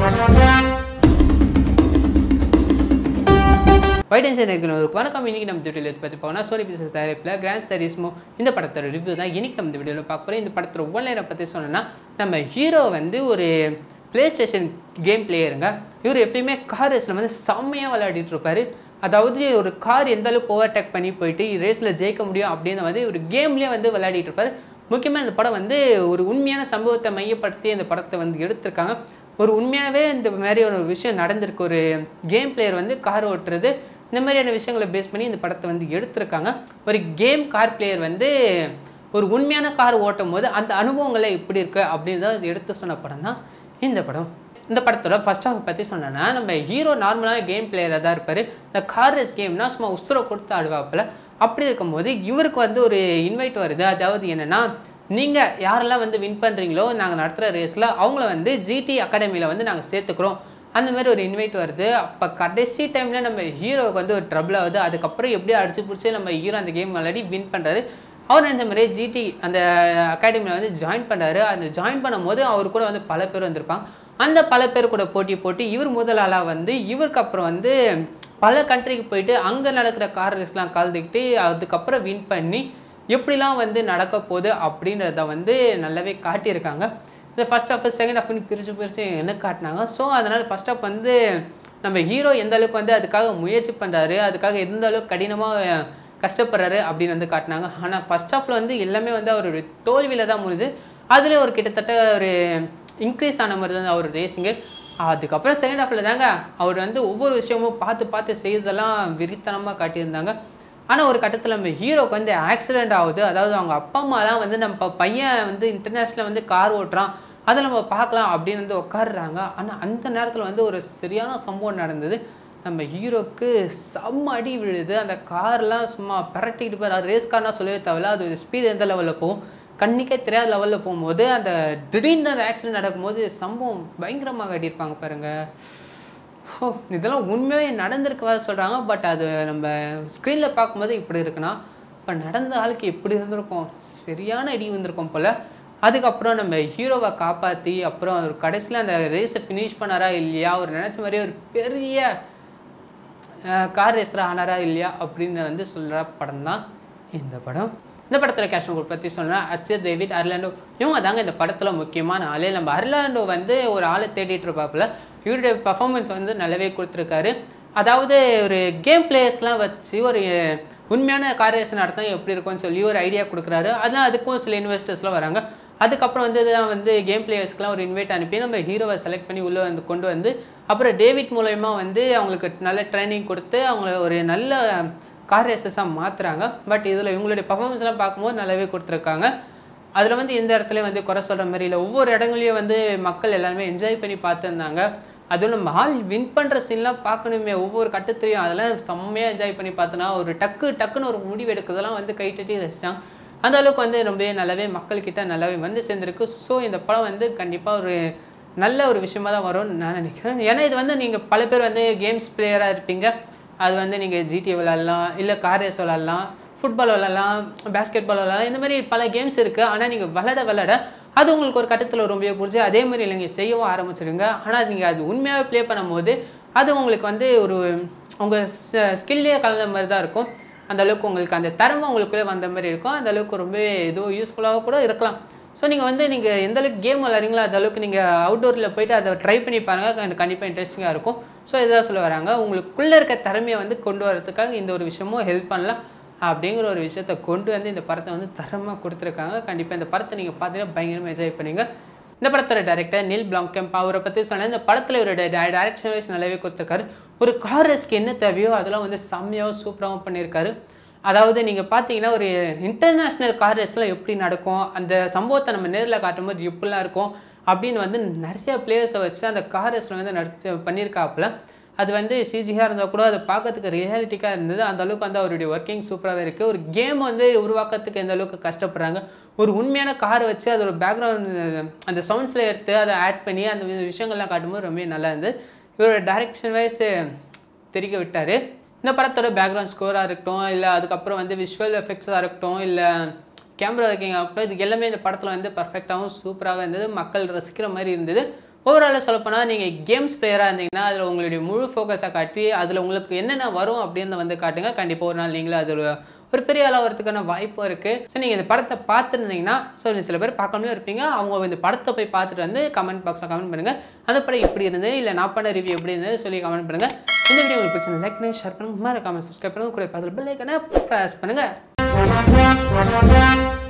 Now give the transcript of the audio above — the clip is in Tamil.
வைட் அண்ட் சைன் ஒரு வணக்கம் இன்னைக்கு நம்ம வீடியோவில் எது பற்றி போனால் சோனி பிசஸ் தயாரிப்பில் கிராண்ட்ஸ் தரிஸ்மோ இந்த படத்தோட ரிவ்யூ தான் இன்னைக்கு நம்ம இந்த வீடியோவில் பார்க்க போகிறோம் இந்த படத்தோட ஒன்லைனை பற்றி சொன்னோன்னா நம்ம ஹீரோ வந்து ஒரு ப்ளே ஸ்டேஷன் கேம் பிளேயருங்க இவர் எப்பயுமே கார் ரேஸில் வந்து செம்மையாக விளையாடிட்டு இருப்பாரு அதாவது ஒரு கார் எந்த அளவுக்கு ஓவர்டேக் பண்ணி போயிட்டு ரேஸில் ஜெயிக்க முடியும் அப்படின்னு வந்து ஒரு கேம்லேயே வந்து விளையாடிட்டு இருப்பாரு முக்கியமாக இந்த படம் வந்து ஒரு உண்மையான சம்பவத்தை மையப்படுத்தி இந்த படத்தை வந்து எடுத்திருக்காங்க ஒரு உண்மையாகவே இந்த மாதிரி ஒரு விஷயம் நடந்திருக்கு ஒரு கேம் பிளேயர் வந்து கார் ஓட்டுறது இந்த மாதிரியான விஷயங்களை பேஸ் பண்ணி இந்த படத்தை வந்து எடுத்திருக்காங்க ஒரு கேம் கார் பிளேயர் வந்து ஒரு உண்மையான கார் ஓட்டும் போது அந்த அனுபவங்களை எப்படி இருக்கு அப்படின்னு தான் எடுத்து சொன்ன படம் தான் இந்த படம் இந்த படத்தோட ஃபர்ஸ்ட் ஹாஃப் பற்றி சொன்னோன்னா நம்ம ஹீரோ நார்மலாக கேம் பிளேயராக தான் இருப்பார் இந்த கார் ரேஸ் கேம்னா சும்மா உசுரை கொடுத்து ஆடுவாப்பில் அப்படி இருக்கும்போது இவருக்கு வந்து ஒரு இன்வைட் வருது அதாவது என்னென்னா நீங்கள் யாரெல்லாம் வந்து வின் பண்ணுறீங்களோ நாங்கள் நடத்துகிற ரேஸில் அவங்கள வந்து ஜிடி அகாடமியில் வந்து நாங்கள் சேர்த்துக்கிறோம் அந்த மாதிரி ஒரு இன்வைட் வருது அப்போ கடைசி டைமில் நம்ம ஹீரோவுக்கு வந்து ஒரு ட்ரபிள் ஆகுது அதுக்கப்புறம் எப்படியோ அடிச்சு பிடிச்சி நம்ம ஹீரோ அந்த கேம் விளையாடி வின் பண்ணுறாரு அவர் நினச்ச மாதிரியே ஜிடி அந்த அகாடமியில் வந்து ஜாயின் பண்ணுறாரு அந்த ஜாயின் பண்ணும்போது அவர் கூட வந்து பல பேர் வந்திருப்பாங்க அந்த பல பேர் கூட போட்டி போட்டு இவர் முதல் ஆளாக வந்து இவருக்கு அப்புறம் வந்து பல கண்ட்ரிக்கு போயிட்டு அங்கே நடக்கிற கார் ரேஸ்லாம் கலந்துக்கிட்டு அதுக்கப்புறம் வின் பண்ணி எப்படிலாம் வந்து நடக்க போகுது அப்படின்றத வந்து நல்லாவே காட்டியிருக்காங்க இந்த ஃபஸ்ட் ஹாஃப் செகண்ட் ஹாஃப்னு பிரித்து பிரித்து என்ன காட்டினாங்க ஸோ அதனால் ஃபஸ்ட் ஹாஃப் வந்து நம்ம ஹீரோ எந்த அளவுக்கு வந்து அதுக்காக முயற்சி பண்ணுறாரு அதுக்காக எந்த அளவுக்கு கடினமாக கஷ்டப்படுறாரு அப்படின்னு வந்து காட்டினாங்க ஆனால் ஃபஸ்ட் ஹாஃபில் வந்து எல்லாமே வந்து அவர் தோல்வியில் தான் முடிஞ்சு அதில் ஒரு கிட்டத்தட்ட ஒரு இன்க்ரீஸ் ஆன மாதிரி தான் அவர் ரேசிங்கு அதுக்கப்புறம் செகண்ட் ஹாஃபில் தாங்க அவர் வந்து ஒவ்வொரு விஷயமும் பார்த்து பார்த்து செய்ததெல்லாம் வெறித்தனமாக காட்டியிருந்தாங்க ஆனால் ஒரு கட்டத்தில் நம்ம ஹீரோக்கு வந்து ஆக்சிடெண்ட் ஆகுது அதாவது அவங்க அப்பா அம்மாலாம் வந்து நம்ம பையன் வந்து இன்டர்நேஷ்னல் வந்து கார் ஓட்டுறான் அதை நம்ம பார்க்கலாம் அப்படின்னு வந்து உட்காடுறாங்க ஆனால் அந்த நேரத்தில் வந்து ஒரு சரியான சம்பவம் நடந்தது நம்ம ஹீரோக்கு செம்ம அடி விழுது அந்த கார்லாம் சும்மா பரட்டிக்கிட்டு போய் அது ரேஸ் கார்னால் சொல்லவே தேவையில்ல அது ஸ்பீடு எந்த லெவலில் போகும் கண்ணிக்கே தெரியாத லெவலில் போகும்போது அந்த திடீர்னு அந்த ஆக்சிடென்ட் நடக்கும்போது சம்பவம் பயங்கரமாக கட்டியிருப்பாங்க பாருங்கள் ஓ இதெல்லாம் உண்மையாகவே நடந்திருக்கவா சொல்கிறாங்க பட் அது நம்ம ஸ்க்ரீனில் பார்க்கும்போது இப்படி இருக்குன்னா இப்போ நடந்த ஆளுக்கு எப்படி இருந்திருக்கும் சரியான இடி வந்திருக்கும் போல் அதுக்கப்புறம் நம்ம ஹீரோவை காப்பாற்றி அப்புறம் அவர் கடைசியில் அந்த ரேஸை ஃபினிஷ் பண்ணாரா இல்லையா அவர் நினச்ச மாதிரியே ஒரு பெரிய கார் ரேஸராக ஆனாரா இல்லையா அப்படின்னு வந்து சொல்கிற படம் தான் இந்த படம் இந்த படத்தில் கேஷன் பற்றி சொன்னால் அச்சர் டேவிட் அர்லாண்டோ இவங்க தாங்க இந்த படத்தில் முக்கியமான ஆளே நம்ம அர்லாண்டோ வந்து ஒரு ஆளை தேடிட்டு இருப்பாப்புல இவருடைய பர்ஃபார்மன்ஸ் வந்து நல்லாவே கொடுத்துருக்காரு அதாவது ஒரு கேம் பிளேயர்ஸ்லாம் வச்சு ஒரு உண்மையான கார் ரேஸ் நடத்தம் எப்படி இருக்கும்னு சொல்லி ஒரு ஐடியா கொடுக்குறாரு அதெல்லாம் அதுக்கும் சில இன்வெஸ்டர்ஸ்லாம் வராங்க அதுக்கப்புறம் வந்து தான் வந்து கேம் பிளேயர்ஸ்க்குலாம் ஒரு இன்வைட் அனுப்பி நம்ம ஹீரோவை செலக்ட் பண்ணி உள்ளே வந்து கொண்டு வந்து அப்புறம் டேவிட் மூலயமா வந்து அவங்களுக்கு நல்ல ட்ரைனிங் கொடுத்து அவங்கள ஒரு நல்ல கார் ரேசஸாக மாற்றுறாங்க பட் இதில் இவங்களுடைய பர்ஃபார்மன்ஸ்லாம் பார்க்கும்போது நல்லாவே கொடுத்துருக்காங்க அதில் வந்து எந்த இடத்துலையும் வந்து குறை சொல்கிற மாதிரி இல்லை ஒவ்வொரு இடங்களையும் வந்து மக்கள் எல்லாருமே என்ஜாய் பண்ணி பார்த்துருந்தாங்க அதுவும் நம்ம ஆள் வின் பண்ணுற சீன்லாம் பார்க்கணுமே ஒவ்வொரு கட்டத்துலையும் அதெல்லாம் செம்மையாக என்ஜாய் பண்ணி பார்த்தோன்னா ஒரு டக்கு டக்குன்னு ஒரு முடிவு எடுக்கிறதெல்லாம் வந்து கை தட்டி ரசித்தாங்க அந்த அளவுக்கு வந்து ரொம்பவே நல்லாவே மக்கள்கிட்ட நல்லாவே வந்து சேர்ந்துருக்கு ஸோ இந்த படம் வந்து கண்டிப்பாக ஒரு நல்ல ஒரு விஷயமா தான் வரும்னு நான் நினைக்கிறேன் ஏன்னா இது வந்து நீங்கள் பல பேர் வந்து கேம்ஸ் பிளேயராக இருப்பீங்க அது வந்து நீங்கள் ஜிடிஏ விளாட்லாம் இல்லை கார் ரேஸ் விளாட்லாம் ஃபுட்பால் விளாட்லாம் பேஸ்கெட் பால் விளாட்லாம் இந்த மாதிரி பல கேம்ஸ் இருக்குது ஆனால் நீங்கள் விளாட விளாட அது உங்களுக்கு ஒரு கட்டத்தில் ரொம்பவே புரிஞ்சு அதே மாதிரி நீங்கள் செய்யவும் ஆரம்பிச்சிருங்க ஆனால் நீங்கள் அது உண்மையாகவே ப்ளே பண்ணும்போது அது உங்களுக்கு வந்து ஒரு உங்கள் ஸ்கில்லே கலந்த மாதிரி தான் இருக்கும் அந்த அளவுக்கு உங்களுக்கு அந்த திறமை உங்களுக்குள்ளே வந்த மாதிரி இருக்கும் அந்த அளவுக்கு ரொம்ப ஏதோ யூஸ்ஃபுல்லாக கூட இருக்கலாம் ஸோ நீங்கள் வந்து நீங்கள் எந்த அளவுக்கு கேம் விளாட்றீங்களோ அந்த அளவுக்கு நீங்கள் அவுட்டோரில் போயிட்டு அதை ட்ரை பண்ணி பாருங்கள் கண்டிப்பாக இன்ட்ரெஸ்டிங்காக இருக்கும் ஸோ இதான் சொல்ல வராங்க உங்களுக்குள்ளே இருக்க திறமையை வந்து கொண்டு வரதுக்காக இந்த ஒரு விஷயமும் ஹெல்ப் பண்ணலாம் அப்படிங்கிற ஒரு விஷயத்த கொண்டு வந்து இந்த படத்தை வந்து தரமாக கொடுத்துருக்காங்க கண்டிப்பாக இந்த படத்தை நீங்கள் பார்த்தீங்கன்னா பயங்கரமாக என்ஜாய் பண்ணுங்க இந்த படத்தோட டேரக்டர் நீல் பிளாங்கெம்ப் அவரை பற்றி சொன்னேன் இந்த படத்தில் ஒரு டைரக்ஷன் வைஸ் நல்லாவே கொடுத்துருக்காரு ஒரு கார் ரேஸ்க்கு என்ன தேவையோ அதெல்லாம் வந்து செம்மையாகவும் சூப்பராகவும் பண்ணியிருக்காரு அதாவது நீங்கள் பார்த்தீங்கன்னா ஒரு இன்டர்நேஷ்னல் கார் ரேஸ்லாம் எப்படி நடக்கும் அந்த சம்பவத்தை நம்ம நேரில் காட்டும்போது எப்படிலாம் இருக்கும் அப்படின்னு வந்து நிறைய பிளேயர்ஸை வச்சு அந்த கார் ரேஸில் வந்து நடத்தி பண்ணியிருக்காப்புல அது வந்து சிஜியாக இருந்தால் கூட அதை பார்க்கறதுக்கு ரியாலிட்டிக்காக இருந்தது அந்த அளவுக்கு வந்து அவருடைய ஒர்க்கிங் சூப்பராகவே இருக்குது ஒரு கேம் வந்து உருவாக்கத்துக்கு எந்த அளவுக்கு கஷ்டப்படுறாங்க ஒரு உண்மையான கார் வச்சு அதோட பேக்ரவுண்ட் அந்த சவுண்ட்ஸில் எடுத்து அதை ஆட் பண்ணி அந்த விஷயங்கள்லாம் காட்டும்போது ரொம்ப நல்லா இருந்தது இவரோட டைரக்ஷன் வைஸ் தெரிவிக்க விட்டார் இந்த படத்தோட பேக்ரவுண்ட் ஸ்கோராக இருக்கட்டும் இல்லை அதுக்கப்புறம் வந்து விஷுவல் எஃபெக்ட்ஸாக இருக்கட்டும் இல்லை கேமரா ஒர்க்கிங் இருக்கட்டும் இது எல்லாமே இந்த படத்தில் வந்து பர்ஃபெக்டாகவும் சூப்பராகவும் இருந்தது மக்கள் ரசிக்கிற மாதிரி இருந்தது ஓவராலாக சொல்லப்போனால் நீங்கள் கேம்ஸ் பிளேயராக இருந்தீங்கன்னா அதில் உங்களுடைய முழு ஃபோக்கஸாக காட்டி அதில் உங்களுக்கு என்னென்ன வரும் அப்படின்னு வந்து காட்டுங்க கண்டிப்பாக ஒரு நாள் நீங்களும் அதில் ஒரு பெரிய ஆளாக வரதுக்கான வாய்ப்பும் இருக்குது ஸோ நீங்கள் இந்த படத்தை பார்த்துருந்தீங்கன்னா ஸோ சில பேர் பார்க்காமலே இருப்பீங்க அவங்க இந்த படத்தை போய் பார்த்துட்டு வந்து கமெண்ட் பாக்ஸில் கமெண்ட் பண்ணுங்கள் அந்த படம் எப்படி இருந்தது இல்லை நான் பண்ண ரிவ்யூ எப்படி இருந்தது சொல்லி கமெண்ட் பண்ணுங்கள் இந்த வீடியோ உங்களுக்கு பிடிச்சிருந்தா லைக் பண்ணி ஷேர் பண்ணுங்கள் மறக்காமல் சப்ஸ்கிரைப் பண்ணுங்கள் கூட பார்த்து பெல் ஐக்கனை ப்ரெஸ் பண்ணுங்கள்